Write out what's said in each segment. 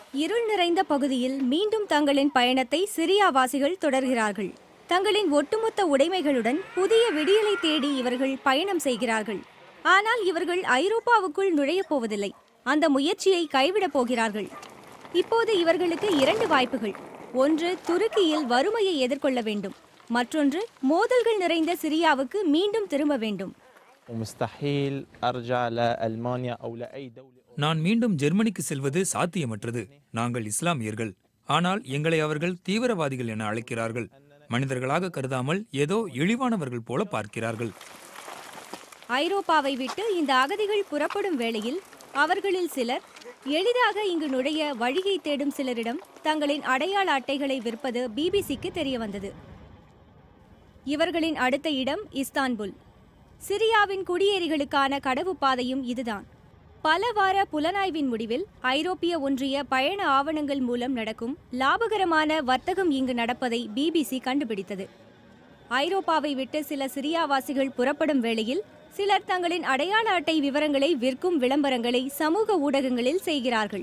இருள் நிறைந்த பகுதியில் மீண்டும் தங்களின் பயணத்தை சிரியாவாசிகள் தொடர்கிறார்கள் தங்களின் ஒட்டுமொத்த உடைமைகளுடன் புதிய விடியலை தேடி இவர்கள் பயணம் செய்கிறார்கள் ஆனால் இவர்கள் ஐரோப்பாவுக்குள் நுழையப் போவதில்லை அந்த முயற்சியை கைவிடப் போகிறார்கள் இப்போது இவர்களுக்கு இரண்டு வாய்ப்புகள் ஒன்று துருக்கியில் வறுமையை எதிர்கொள்ள வேண்டும் மற்றொன்று மோதல்கள் நிறைந்த சிரியாவுக்கு மீண்டும் திரும்ப வேண்டும் ومستحيل ارجع لالمانيا او لاي دوله நான் மீண்டும் ஜெர்மனிக்கு செல்வது சாத்தியமற்றது நாங்கள் இஸ்லாமியர்கள் ஆனால் எங்களை அவர்கள் தீவிரவாதிகள் என அழைக்கிறார்கள் மனிதர்களாக கருதாமல் ஏதோ இழிவானவர்கள் போல பார்க்கிறார்கள் ஐரோப்பாவை விட்டு இந்த அகதிகள் புறப்படும் வேளையில் அவர்களில் சிலர் எளிதாக இங்கு நுழைய வழியை தேடும் சிலரிடம் தங்களின் அடையாள அட்டைகளை விற்பது பிபிசிக்கு தெரிய வந்தது இவர்களின் அடுத்த இடம் இஸ்தான்புல் சிரியாவின் குடியேறிகளுக்கான கடவு பாதையும் இதுதான் பல வார புலனாய்வின் முடிவில் ஐரோப்பிய ஒன்றிய பயண ஆவணங்கள் மூலம் நடக்கும் லாபகரமான வர்த்தகம் இங்கு நடப்பதை பிபிசி கண்டுபிடித்தது ஐரோப்பாவை விட்டு சில சிரியாவாசிகள் புறப்படும் வேளையில் சிலர் தங்களின் அடையாள அட்டை விவரங்களை விற்கும் விளம்பரங்களை சமூக ஊடகங்களில் செய்கிறார்கள்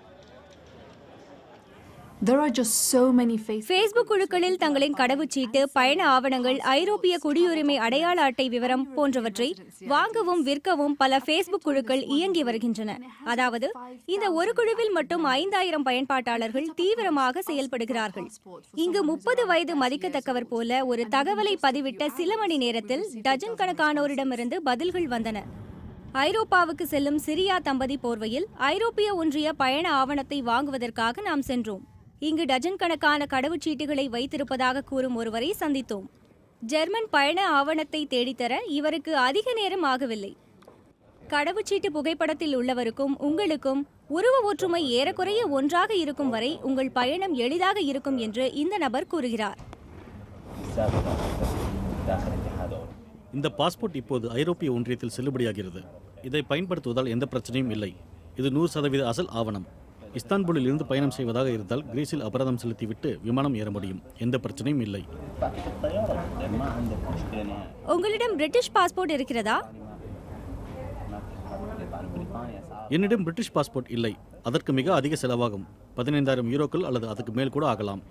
There are just so many faces. Facebook குழுக்களில் தங்களின் கடவுச்சீட்டு பயண ஆவணங்கள் ஐரோப்பிய குடியுரிமை அடையாள அட்டை விவரம் போன்றவற்றை வாங்கவும் விற்கவும் பல ஃபேஸ்புக் குழுக்கள் இயங்கி வருகின்றன அதாவது இந்த ஒரு குழுவில் மட்டும் ஐந்தாயிரம் பயன்பாட்டாளர்கள் தீவிரமாக செயல்படுகிறார்கள் இங்கு முப்பது வயது மதிக்கத்தக்கவர் போல ஒரு தகவலை பதிவிட்ட சில மணி நேரத்தில் டஜன் கணக்கானோரிடமிருந்து பதில்கள் வந்தன ஐரோப்பாவுக்கு செல்லும் சிரியா தம்பதி போர்வையில் ஐரோப்பிய ஒன்றிய பயண ஆவணத்தை வாங்குவதற்காக நாம் சென்றோம் இங்கு டஜன் கணக்கான கடவுச்சீட்டுகளை வைத்திருப்பதாக கூறும் ஒருவரை சந்தித்தோம் ஜெர்மன் பயண ஆவணத்தை தேடித்தர இவருக்கு அதிக நேரம் ஆகவில்லை கடவுச்சீட்டு புகைப்படத்தில் உள்ளவருக்கும் உங்களுக்கும் உருவ ஒற்றுமை ஏறக்குறைய ஒன்றாக இருக்கும் வரை உங்கள் பயணம் எளிதாக இருக்கும் என்று இந்த நபர் கூறுகிறார் இந்த பாஸ்போர்ட் இப்போது ஐரோப்பிய ஒன்றியத்தில் செல்லுபடியாகிறது இதை பயன்படுத்துவதால் எந்த பிரச்சனையும் இல்லை இது நூறு சதவீத அசல் ஆவணம் இஸ்தான்புலில் இருந்து பயணம் செய்வதாக இருந்தால் கிரீஸில் அபராதம் செலுத்திவிட்டு விமானம் ஏற முடியும் எந்த பிரச்சனையும் இல்லை உங்களிடம் பிரிட்டிஷ் பாஸ்போர்ட் இருக்கிறதா என்னிடம் பிரிட்டிஷ் பாஸ்போர்ட் இல்லை அதற்கு மிக அதிக செலவாகும் பதினைந்தாயிரம் யூரோக்கள் அல்லது அதுக்கு மேல் கூட ஆகலாம்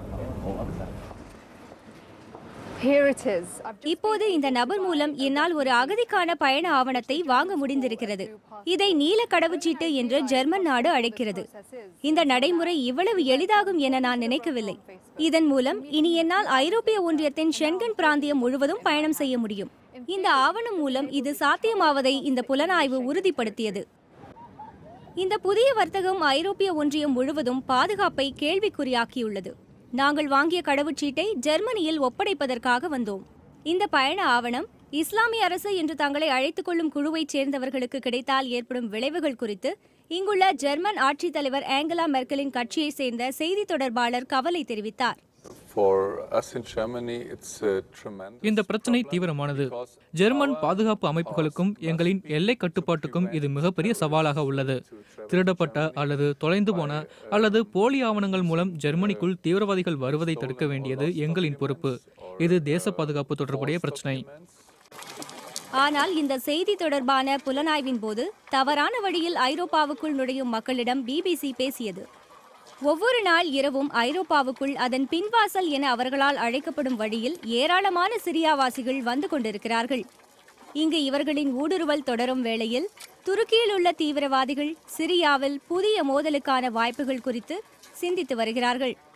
Here it is. I've just இப்போது இந்த நபர் மூலம் என்னால் ஒரு அகதிக்கான பயண ஆவணத்தை வாங்க முடிந்திருக்கிறது இதை நீல கடவுச்சீட்டு என்று ஜெர்மன் நாடு அழைக்கிறது இந்த நடைமுறை இவ்வளவு எளிதாகும் என நான் நினைக்கவில்லை இதன் மூலம் இனி என்னால் ஐரோப்பிய ஒன்றியத்தின் ஷென்கன் பிராந்தியம் முழுவதும் பயணம் செய்ய முடியும் இந்த ஆவணம் மூலம் இது சாத்தியமாவதை இந்த புலனாய்வு உறுதிப்படுத்தியது இந்த புதிய வர்த்தகம் ஐரோப்பிய ஒன்றியம் முழுவதும் பாதுகாப்பை கேள்விக்குறியாக்கியுள்ளது நாங்கள் வாங்கிய கடவுச்சீட்டை ஜெர்மனியில் ஒப்படைப்பதற்காக வந்தோம் இந்த பயண ஆவணம் இஸ்லாமிய அரசு என்று தங்களை அழைத்துக் கொள்ளும் குழுவைச் சேர்ந்தவர்களுக்கு கிடைத்தால் ஏற்படும் விளைவுகள் குறித்து இங்குள்ள ஜெர்மன் ஆட்சித் தலைவர் ஆங்கலா மெர்க்கலின் கட்சியைச் சேர்ந்த செய்தி தொடர்பாளர் கவலை தெரிவித்தார் For us in Germany, it's a tremendous இந்த பிரச்சனை problem தீவிரமானது because ஜெர்மன் our பாதுகாப்பு அமைப்புகளுக்கும் எங்களின் எல்லை கட்டுப்பாட்டுக்கும் இது மிகப்பெரிய சவாலாக உள்ளது திருடப்பட்ட அல்லது தொலைந்து போன அல்லது போலி ஆவணங்கள் மூலம் ஜெர்மனிக்குள் தீவிரவாதிகள் வருவதை தடுக்க வேண்டியது எங்களின் பொறுப்பு இது தேச பாதுகாப்பு தொடர்புடைய பிரச்சனை ஆனால் இந்த செய்தி தொடர்பான புலனாய்வின் போது தவறான வழியில் ஐரோப்பாவுக்குள் நுழையும் மக்களிடம் பிபிசி பேசியது ஒவ்வொரு நாள் இரவும் ஐரோப்பாவுக்குள் அதன் பின்வாசல் என அவர்களால் அழைக்கப்படும் வழியில் ஏராளமான சிரியாவாசிகள் வந்து கொண்டிருக்கிறார்கள் இங்கு இவர்களின் ஊடுருவல் தொடரும் வேளையில் துருக்கியில் உள்ள தீவிரவாதிகள் சிரியாவில் புதிய மோதலுக்கான வாய்ப்புகள் குறித்து சிந்தித்து வருகிறார்கள்